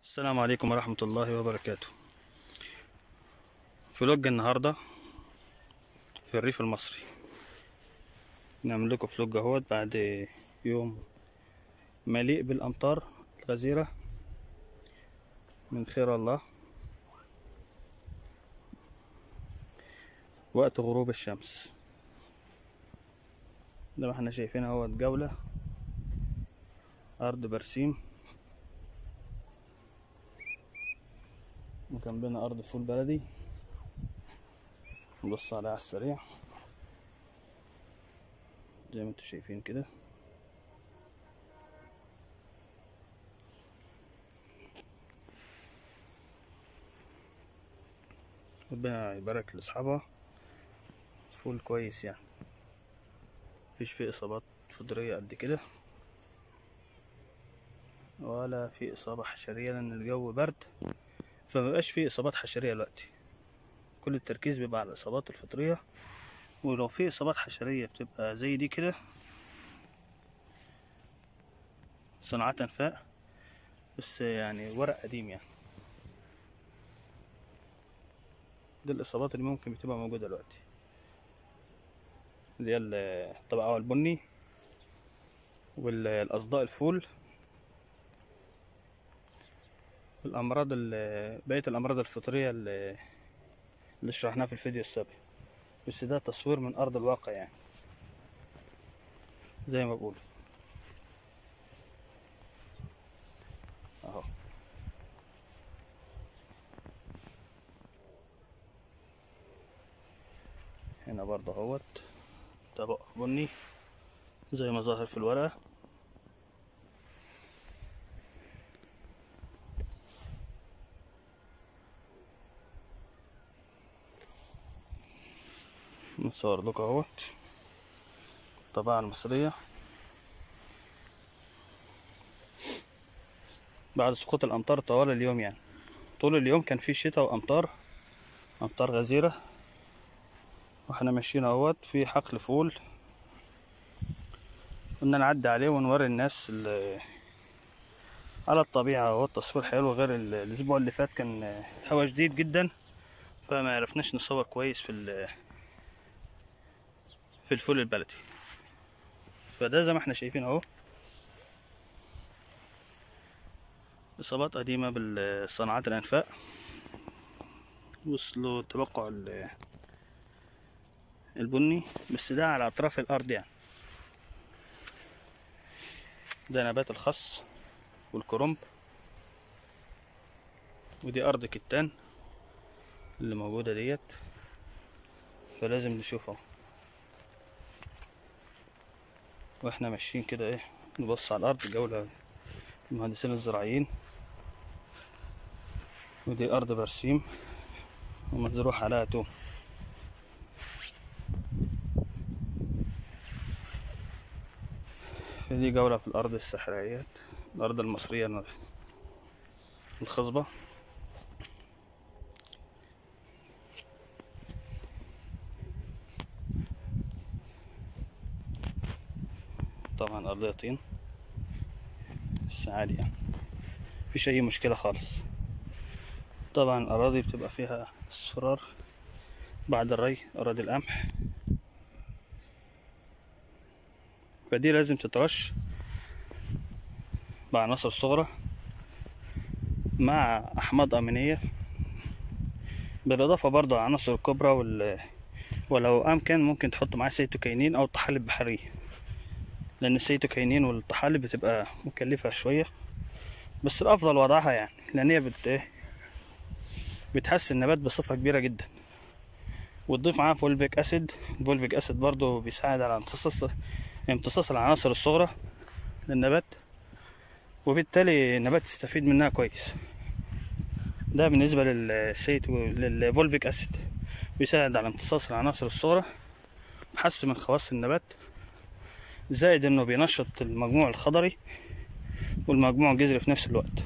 السلام عليكم ورحمة الله وبركاته فلوج النهاردة في الريف المصري نعمل لكم فلوج اهوت بعد يوم مليء بالأمطار الغزيرة من خير الله وقت غروب الشمس زي ما احنا شايفين اهوت جولة أرض برسيم وجنبنا أرض فول بلدي نبص عليها على السريع زي ما انتوا شايفين كده ربنا يبارك لأصحابها فول كويس يعني مفيش فيه إصابات فطرية قد كده ولا في إصابة حشرية لأن الجو برد فمبقاش فيه إصابات حشرية دلوقتي كل التركيز بيبقى على الإصابات الفطرية ولو في إصابات حشرية بتبقى زي دي كده صناعات أنفاق بس يعني ورق قديم يعني دي الإصابات اللي ممكن بتبقى موجودة دلوقتي اللي هي الطبقة البني والأصداء الفول الأمراض بقية الأمراض الفطرية اللي, اللي شرحناها في الفيديو السابق بس ده تصوير من أرض الواقع يعني زي ما بقول أهو هنا برضه اهوت طبق بني زي ما ظاهر في الورقة نصور لكم اهوت الطباعة المصرية بعد سقوط الأمطار طوال اليوم يعني طول اليوم كان في شتاء وأمطار أمطار غزيرة واحنا ماشيين اهوت في حقل فول قلنا نعدي عليه ونوري الناس على الطبيعة اهو التصوير حلو غير الأسبوع اللي فات كان هوا شديد جدا فما عرفناش نصور كويس في في الفول البلدي فده زي ما احنا شايفين اهو إصابات قديمة بالصناعات الأنفاق وصلوا تبقع البني بس ده على أطراف الأرض يعني ده نبات الخس والكرنب ودي أرض كتان اللي موجودة ديت فلازم نشوفها واحنا ماشيين كده ايه نبص على الأرض جولة المهندسين الزراعيين ودي أرض برسيم ومزروع عليها توم دي جولة في الأرض السحرية الأرض المصرية الخصبة طبعا أرضية طين بس عادي يعني مفيش أي مشكلة خالص طبعا الأراضي بتبقى فيها اصفرار بعد الري أراضي القمح فدي لازم تترش بعناصر صغرى مع أحماض أمينية بالإضافة برضو على عناصر الكبرى وال... ولو أمكن ممكن تحط معاه سيتوكينين أو طحالب بحرية لأن السيتوكينين والطحالب بتبقى مكلفة شوية بس الأفضل وضعها يعني لأن هي بت... بتحسن النبات بصفة كبيرة جدا وتضيف معاها فولفيك أسيد الفولفيك أسيد برضو بيساعد على امتصاص امتصاص العناصر الصغرى للنبات وبالتالي النبات يستفيد منها كويس ده بالنسبة للسيت للفولفيك أسيد بيساعد على امتصاص العناصر الصغرى بيحسن من خواص النبات زائد انه بينشط المجموع الخضري والمجموع الجذري في نفس الوقت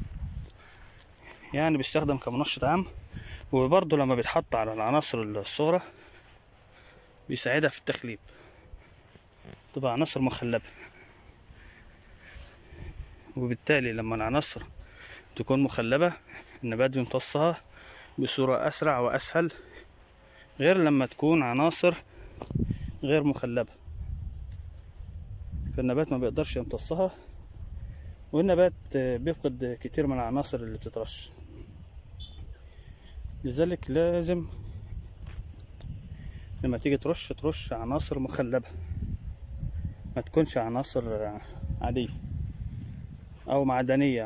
يعني بيستخدم كمنشط عام وبرضه لما بيتحط على العناصر الصغرى بيساعدها في التخليب تبقى عناصر مخلبة وبالتالي لما العناصر تكون مخلبة النبات بيمتصها بصورة أسرع وأسهل غير لما تكون عناصر غير مخلبة فالنبات ما بيقدرش يمتصها والنبات بيفقد كتير من العناصر اللي بتترش لذلك لازم لما تيجي ترش ترش عناصر مخلبة ما تكونش عناصر عادية أو معدنية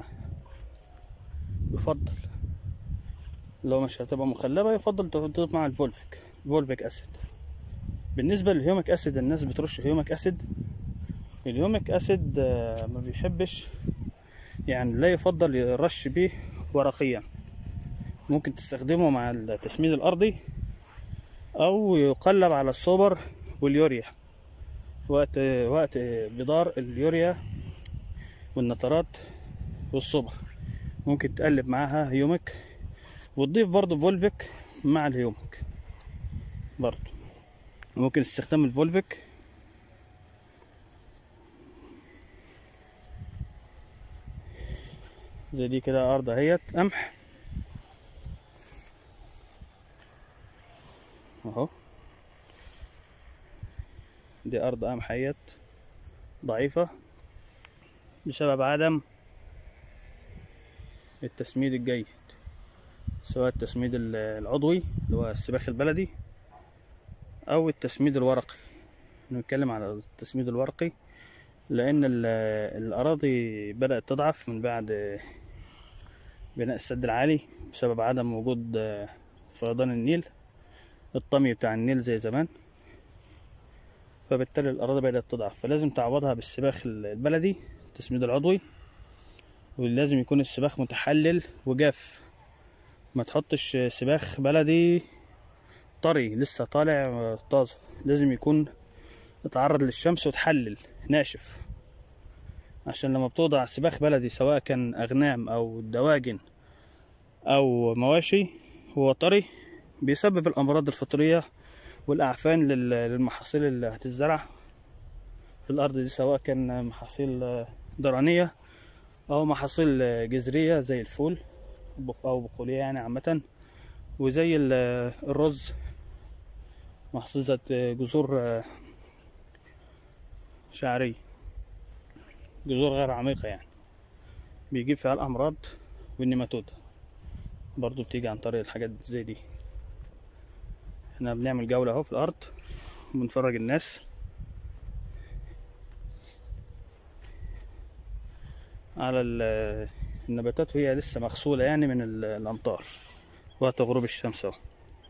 يفضل لو مش هتبقى مخلبة يفضل تضيف مع الفولفيك فولفيك أسيد بالنسبة للهيوميك أسيد الناس بترش هيوميك أسيد الهيوميك أسيد ما بيحبش يعني لا يفضل يرش بيه ورقيا ممكن تستخدمه مع التسميد الأرضي أو يقلب على الصوبر واليوريا وقت وقت بدار اليوريا والنترات والصوبر ممكن تقلب معاها هيومك وتضيف برضو فولفيك مع الهيومك برضو ممكن استخدام الفولفيك زي دي كده أرض اهيت قمح اهو دي أرض قمح اهيت ضعيفة بسبب عدم التسميد الجيد سواء التسميد العضوي اللي هو السباخ البلدي أو التسميد الورقي نتكلم على التسميد الورقي لأن الأراضي بدأت تضعف من بعد بناء السد العالي بسبب عدم وجود فيضان النيل الطمي بتاع النيل زي زمان فبالتالي الأراضي بدأت تضعف فلازم تعوضها بالسباخ البلدي التسميد العضوي ولازم يكون السباخ متحلل وجاف ما تحطش سباخ بلدي طري لسه طالع طازة لازم يكون اتعرض للشمس وتحلل ناشف عشان لما بتوضع سباخ بلدي سواء كان أغنام أو دواجن أو مواشي هو طري بيسبب الأمراض الفطرية والأعفان للمحاصيل اللي هتزرع في الأرض دي سواء كان محاصيل درانية أو محاصيل جذرية زي الفول أو بقولية يعني عامة وزي الرز محصول ذات جذور شعرية جذور غير عميقة يعني بيجيب فيها الأمراض والنيماتود برضو بتيجي عن طريق الحاجات زي دي احنا بنعمل جولة اهو في الأرض وبنفرج الناس على النباتات وهي لسه مغسولة يعني من الأمطار وقت غروب الشمس اهو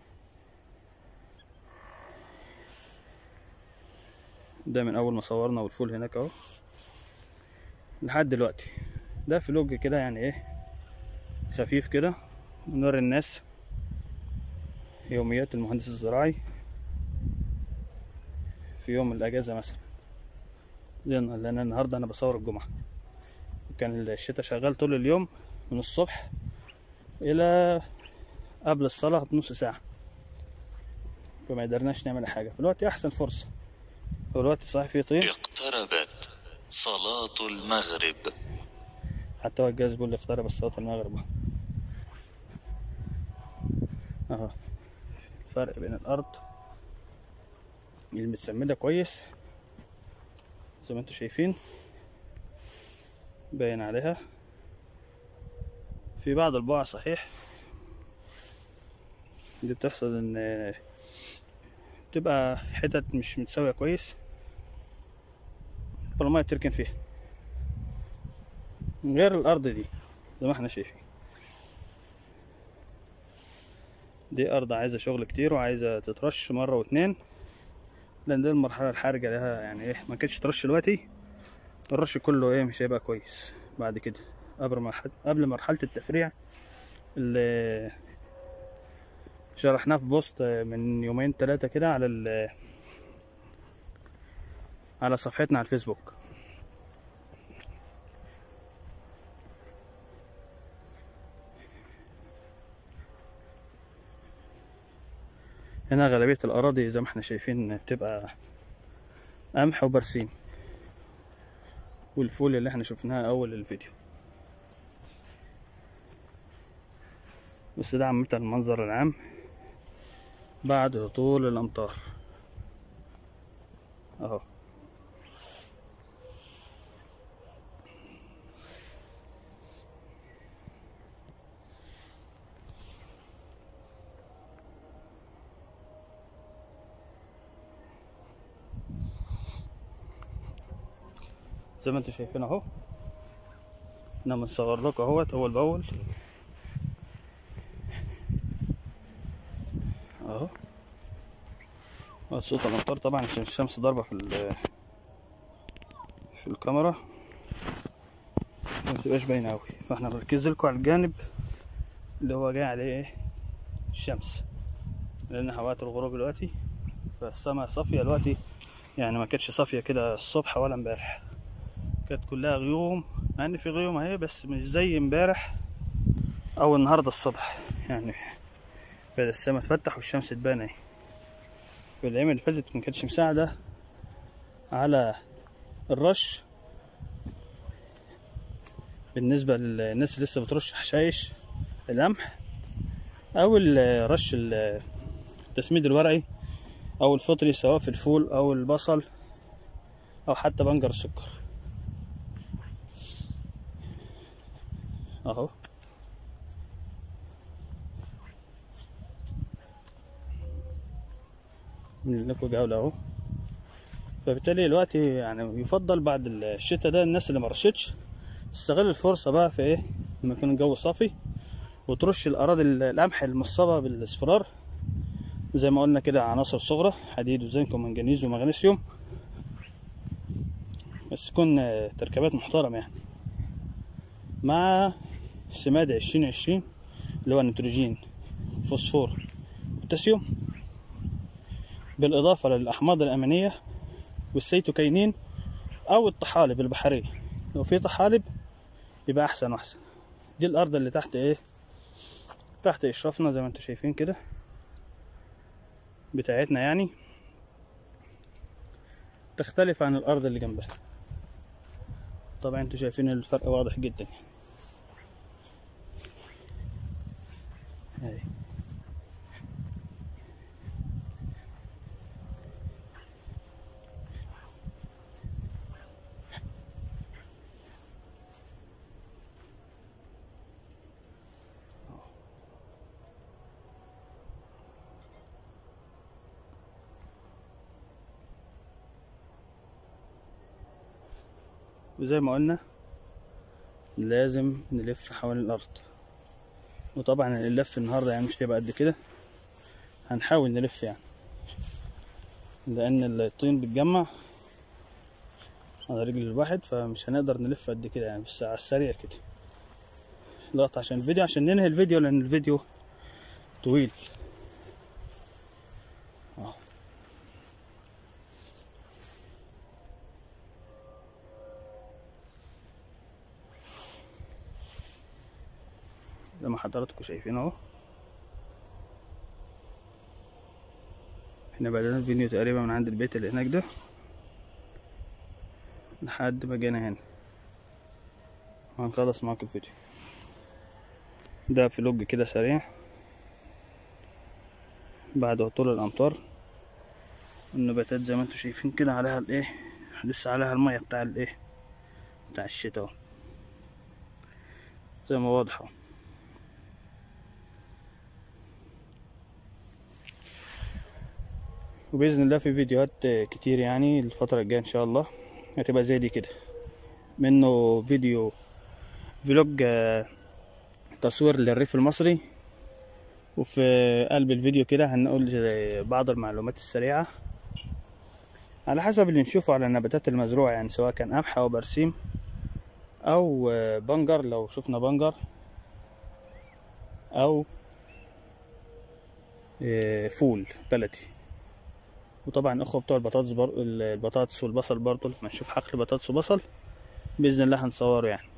ده من أول ما صورنا والفول هناك اهو لحد دلوقتي ده فلوج كده يعني ايه خفيف كده نوري الناس يوميات المهندس الزراعي في يوم الأجازة مثلا لأن النهاردة أنا بصور الجمعة كان الشتاء شغال طول اليوم من الصبح إلى قبل الصلاة بنص ساعة فما قدرناش نعمل حاجة فالوقت أحسن فرصة والوقت صحيح فيه طين اقتربت صلاة المغرب حتى هو الجهاز بيقول لي اقترب صلاة المغرب اهو الفرق بين الأرض المتسمدة كويس زي ما انتوا شايفين باين عليها في بعض البقع صحيح دي بتحصل ان بتبقى حتت مش متساوية كويس فالمية بتركن فيها غير الأرض دي زي ما احنا شايفين دي أرض عايزة شغل كتير وعايزة تترش مرة واتنين لأن دي المرحلة الحرجة لها يعني ايه ما كانتش ترش دلوقتي الرش كله ايه مش هيبقى كويس بعد كده قبل مرحلة قبل مرحلة التفريع اللي شرحناه في بوست من يومين ثلاثة كده على ال على صفحتنا على الفيسبوك هنا غالبية الأراضي زي ما احنا شايفين بتبقى قمح وبرسيم والفول اللي احنا شفناها أول الفيديو بس ده عامة المنظر العام بعد هطول الأمطار أهو زي ما انتم شايفين اهو احنا بنصور لكم اهوت اول باول اهو اه صوت الامطار طبعا عشان الشمس ضاربه في ال- في الكاميرا ما بتبقاش باينه اوي فاحنا بنركز لكم على الجانب اللي هو جاي عليه ايه الشمس لان هوات الغروب دلوقتي فالسماء صافيه دلوقتي يعني ما كانتش صافيه كده الصبح ولا امبارح كانت كلها غيوم مع ان في غيوم اهي بس مش زي امبارح او النهارده الصبح يعني بدأ السما تفتح والشمس تبان اهي في الايام اللي فاتت ما كانتش مساعده على الرش بالنسبه للناس اللي لسه بترش حشايش القمح او ال- رش ال- التسميد الورقي او الفطري سواء في الفول او البصل او حتى بنجر السكر اهو من لكم جولة اهو فبالتالي الوقت يعني يفضل بعد الشتاء ده الناس اللي ما رشتش تستغل الفرصة بقى في ايه لما يكون الجو صافي وترش الأراضي القمح المصابة بالاصفرار زي ما قلنا كده عناصر صغرى حديد وزنك ومنجنيز ومغنيسيوم بس تكون آه، تركيبات محترمة يعني مع سماد عشرين عشرين اللي هو نيتروجين فوسفور بوتاسيوم بالإضافة للأحماض الأمينية والسيتوكينين أو الطحالب البحرية لو في طحالب يبقى أحسن وأحسن دي الأرض اللي تحت إيه تحت إشرافنا زي ما انتم شايفين كده بتاعتنا يعني تختلف عن الأرض اللي جنبها طبعا انتوا شايفين الفرق واضح جدا اهي وزي ما قلنا لازم نلف حوالين الأرض وطبعا اللف النهاردة يعني مش هيبقى قد كده هنحاول نلف يعني لأن الطين بيتجمع على رجل الواحد فمش هنقدر نلف قد كده يعني بس على السريع كده لقطة عشان الفيديو عشان ننهي الفيديو لأن الفيديو طويل اه زي ما حضراتكم شايفين اهو احنا بدأنا الفيديو تقريبا من عند البيت اللي هناك ده لحد ما جينا هنا وهنخلص معاكم الفيديو ده فلوج كده سريع بعد هطول الامطار النباتات زي ما انتم شايفين كده عليها الايه لسه عليها المية بتاع الايه بتاع الشتاء اهو زي ما واضح اهو وبإذن الله في فيديوهات كتير يعني الفترة الجاية إن شاء الله هتبقى زي دي كده منه فيديو فلوج آه، تصوير للريف المصري وفي قلب الفيديو كده هنقول زي بعض المعلومات السريعة على حسب اللي نشوفه على النباتات المزروعة يعني سواء كان قمح أو برسيم أو آه، بنجر لو شفنا بنجر أو آه، فول بلدي وطبعا اخوة بتوع البطاطس بر... البطاطس والبصل برضه لما نشوف حقل بطاطس وبصل باذن الله هنصوره يعني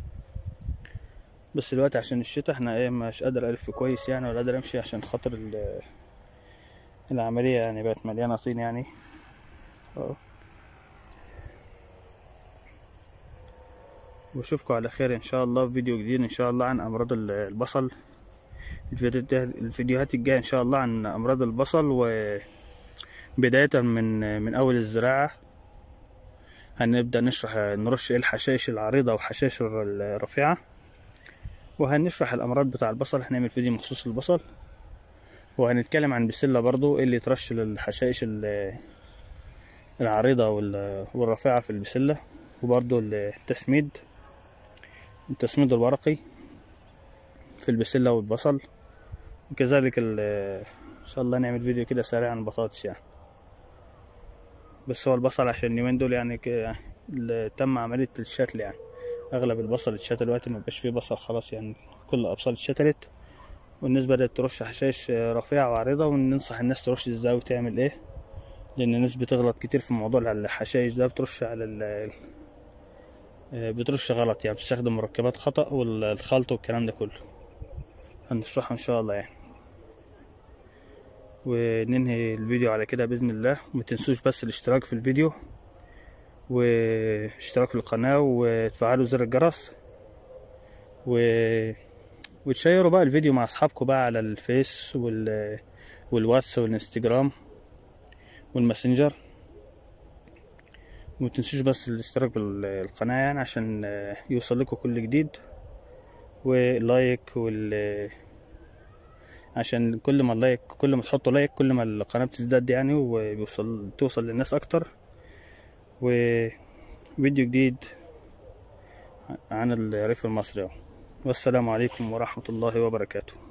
بس دلوقتي عشان الشتاء احنا ايه مش قادر الف كويس يعني ولا قادر امشي عشان خاطر ال- العملية يعني بقت مليانة طين يعني اهو واشوفكم على خير ان شاء الله في فيديو جديد ان شاء الله عن امراض ال- البصل الفيديوهات الفيديوهات الجاية إن شاء الله عن أمراض البصل وبداية من من أول الزراعة هنبدأ نشرح نرش إيه الحشائش العريضة والحشائش الرفيعة وهنشرح الأمراض بتاع البصل هنعمل فيديو مخصوص للبصل وهنتكلم عن بسلة برضو إيه اللي يترش للحشائش ال- العريضة وال- والرفيعة في البسلة وبرضو التسميد التسميد الورقي في البسلة والبصل وكذلك ال- إن شاء الله نعمل فيديو كده سريع عن البطاطس يعني بس هو البصل عشان اليومين دول يعني ك- ال- تم عملية الشتل يعني أغلب البصل اتشتل دلوقتي مبقاش فيه بصل خلاص يعني كل الأبصال اتشتلت والناس بدأت ترش حشائش رفيعة وعريضة وننصح الناس ترش ازاي وتعمل ايه لأن الناس بتغلط كتير في موضوع الحشائش ده بترش على ال بترش غلط يعني بتستخدم مركبات خطأ والخلط والكلام ده كله هنشرحه إن شاء الله يعني وننهي الفيديو على كده بإذن الله متنسوش بس الاشتراك في الفيديو واشتراك في القناة وتفعلوا زر الجرس و... وتشيروا بقى الفيديو مع أصحابكم بقى على الفيس وال... والواتس والانستجرام والماسنجر ومتنسوش بس الاشتراك بالقناة يعني عشان يوصل لكم كل جديد ولايك وال عشان كل ما اللايك كل ما تحطوا لايك كل ما القناة بتزداد يعني وبيوصل توصل للناس أكتر وفيديو جديد عن الريف المصري والسلام عليكم ورحمة الله وبركاته